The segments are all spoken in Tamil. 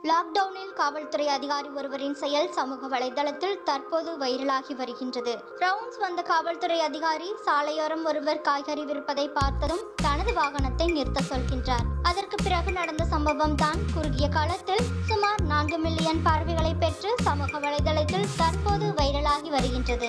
லாக்டவுனில் காவல்துறை அதிகாரி ஒருவரின் செயல் சமூக வலைதளத்தில் தற்போது வைரலாகி வருகின்றது ரவுண்ட்ஸ் வந்த காவல்துறை அதிகாரி சாலையோரம் ஒருவர் காய்கறி விற்பதை பார்த்ததும் தனது வாகனத்தை நிறுத்த சொல்கின்றார் அதற்கு பிறகு நடந்த சம்பவம் தான் குறுகிய காலத்தில் சுமார் நான்கு மில்லியன் பார்வைகளை பெற்று சமூக வலைதளத்தில் தற்போது வைரலாகி வருகின்றது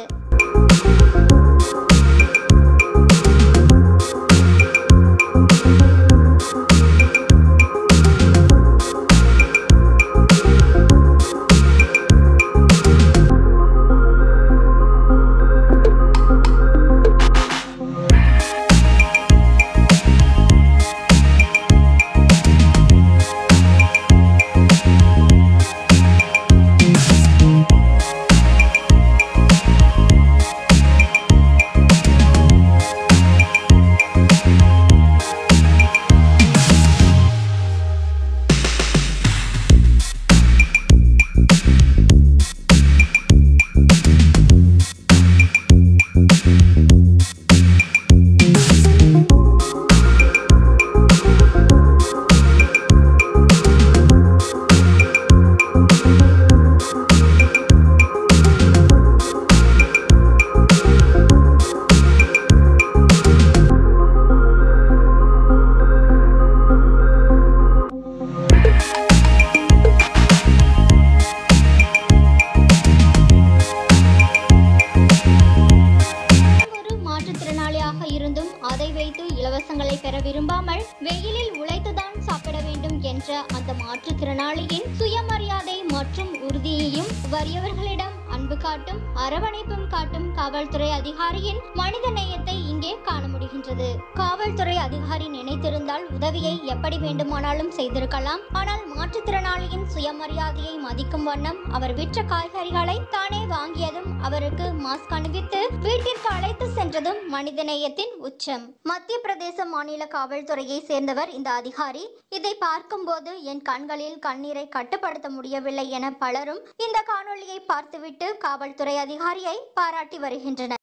ஒரு மாற்றுத்திறனாளியாக இருந்தும் அதை வைத்து இலவசங்களை பெற விரும்பாமல் வெயிலில் உழைத்துதான் சாப்பிட வேண்டும் என்ற அந்த மாற்றுத்திறனாளியின் சுயமரியாதை மற்றும் உறுதியையும் வறியவர்களிடம் அன்பு காட்டும் அரவணைப்பும் காட்டும் காவல்துறை அதிகாரியின் மனித நேயத்தை இங்கே காண முடிகின்றது காவல்துறை அதிகாரி நினைத்திருந்தால் உதவியை எப்படி வேண்டுமானாலும் செய்திருக்கலாம் ஆனால் மாற்றுத்திறனாளியின் சுயமரியாதையை மதிக்கும் வண்ணம் அவர் விற்ற காய்கறிகளை தானே வாங்கியதும் அவருக்கு மாஸ்க் அணிவித்து வீட்டிற்கு அழைத்து சென்றதும் மனிதநேயத்தின் உச்சம் மத்திய பிரதேச மாநில காவல்துறையை சேர்ந்தவர் இந்த அதிகாரி இதை பார்க்கும்போது என் கண்களில் கண்ணீரை கட்டுப்படுத்த முடியவில்லை என பலரும் இந்த காணொளியை பார்த்துவிட்டு காவல்துறை அதிகாரியை பாராட்டி வருகின்றனர்